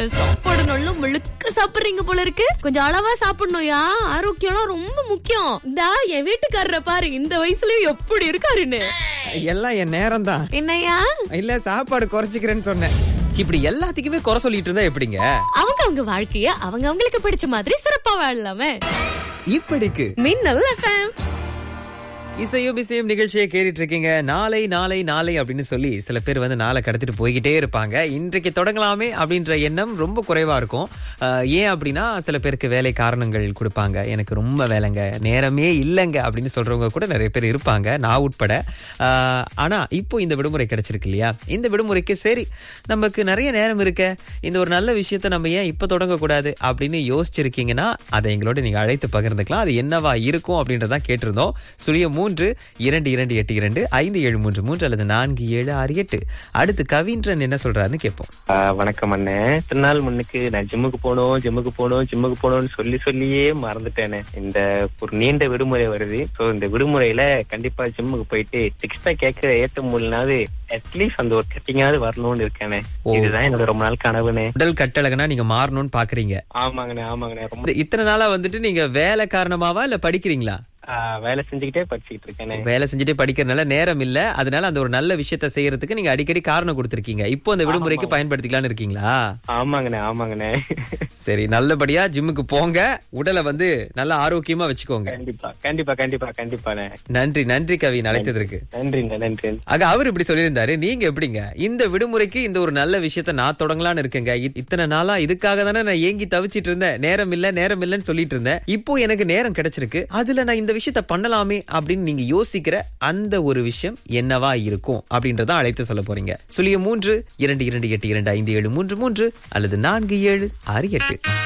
சாப்பாடு நல்லா முழுக்க சாப்பிடுறீங்க போல இருக்கு கொஞ்சம் அளவா சாப்பிடணும்யா ஆரோக்கியம்லாம் ரொம்ப முக்கியம் இந்தா என் வீட்டுக்காரரை பாரு இந்த வயசுலயும் எப்படி இருக்காருன்னு எல்லாம் என் நேரம் தான் என்னய்யா இல்ல சாப்பாடு குறைச்சிக்கிறேன்னு சொன்னேன் இப்படி எல்லாத்துக்குமே குறை சொல்லிட்டு இருந்தா எப்படிங்க அவங்க அவங்க வாழ்க்கைய அவங்க அவங்களுக்கு பிடிச்ச மாதிரி சிறப்பா வாழலாமே இப்படிக்கு மின்னல் எஃப்எம் இசையும் இசையும் நிகழ்ச்சியை கேட்டுட்டு இருக்கீங்க நாளை நாளை நாளை அப்படின்னு சொல்லி சில பேர் வந்து நாளை கடத்திட்டு போய்கிட்டே இருப்பாங்க இன்றைக்கு தொடங்கலாமே அப்படின்ற எண்ணம் ரொம்ப குறைவா இருக்கும் அஹ், ஏன் அப்படின்னா சில பேருக்கு வேலை காரணங்கள் கொடுப்பாங்க எனக்கு ரொம்ப வேலைங்க நேரமே இல்லைங்க அப்படின்னு சொல்றவங்க கூட நிறைய பேர் இருப்பாங்க நான் உட்பட அஹ், ஆனா இப்போ இந்த விடுமுறை கிடைச்சிருக்கு இல்லையா இந்த விடுமுறைக்கு சரி நமக்கு நிறைய நேரம் இருக்க இந்த ஒரு நல்ல விஷயத்த நம்ம ஏன் இப்போ தொடங்கக்கூடாது அப்படின்னு யோசிச்சிருக்கீங்கன்னா அதை எங்களோட நீங்க அழைத்து பகிர்ந்துக்கலாம் அது என்னவா இருக்கும் அப்படின்றதான் கேட்டிருந்தோம் சுழிய மூன்று இரண்டு இரண்டு எட்டு இரண்டு ஐந்து ஏழு மூன்று மூன்று அல்லது நான்கு ஏழு ஆறு எட்டு அடுத்து கவின்றன் என்ன சொல்றாருன்னு கேட்போம் ஆ, வணக்கம் அண்ணே இத்தனை நாள் முன்னுக்கு நான் ஜிம்முக்கு போகணும் ஜிம்முக்கு போகணும் ஜிம்முக்கு போகணும்னு சொல்லி சொல்லியே மறந்துட்டேனே இந்த ஒரு நீண்ட விடுமுறை வருது சோ இந்த விடுமுறையில கண்டிப்பா ஜிம்முக்கு போயிட்டு சிக்ஸ் பேக் கேட்கிற ஏத்த முடியலனாவது அட்லீஸ்ட் அந்த ஒரு கட்டிங்காவது வரணும்னு இருக்கேனே இதுதான் என்னோட ரொம்ப நாள் கனவுனே உடல் கட்டழகனா நீங்க மாறணும்னு பாக்குறீங்க ஆமாங்கண்ணே ஆமாங்கண்ணே ரொம்ப இது இத்தனை நாளா வந்துட்டு நீங்க வேலை காரணமாவா இல்ல படிக்கிறீங்களா ஆ, வேலை செஞ்சுக்கிட்டே படிச்சுக்கிட்டு இருக்கேனே வேலை செஞ்சுட்டே படிக்கிறதுனால நேரம் இல்ல அதனால அந்த ஒரு நல்ல விஷயத்த செய்யறதுக்கு நீங்க அடிக்கடி காரணம் கொடுத்திருக்கீங்க இப்போ அந்த விடுமுறைக்கு பயன்படுத்திக்கலாம்னு இருக்கீங்களா ஆமாங்கண்ணே ஆமாங்கண்ணே சரி நல்லபடியா ஜிம்முக்கு போங்க உடலை வந்து நல்ல ஆரோக்கியமா வச்சுக்கோங்க கண்டிப்பா கண்டிப்பா கண்டிப்பா கண்டிப்பாண்ணே நன்றி நன்றி கவி அழைத்ததற்கு நன்றிண்ணே நன்றி ஆக அவர் இப்படி சொல்லியிருந்தாரு நீங்க எப்படிங்க இந்த விடுமுறைக்கு இந்த ஒரு நல்ல விஷயத்த நான் தொடங்கலாம்னு இருக்கேங்க இ- இத்தனை நாளா இதுக்காக தானே நான் ஏங்கி தவிச்சிட்டு இருந்தேன் நேரம் இல்ல நேரம் இல்லைன்னு சொல்லிட்டு இருந்தேன் இப்போ எனக்கு நேரம் கிடைச்சிருக்கு அதுல நான் இந்த விஷயத்த பண்ணலாமே அப்படின்னு நீங்க யோசிக்கிற அந்த ஒரு விஷயம் என்னவா இருக்கும் அப்படின்றத அழைத்து சொல்ல போறீங்க சுழிய மூன்று இரண்டு இரண்டு எட்டு இரண்டு ஐந்து ஏழு மூன்று மூன்று அல்லது நான்கு ஏழு ஆறு எட்டு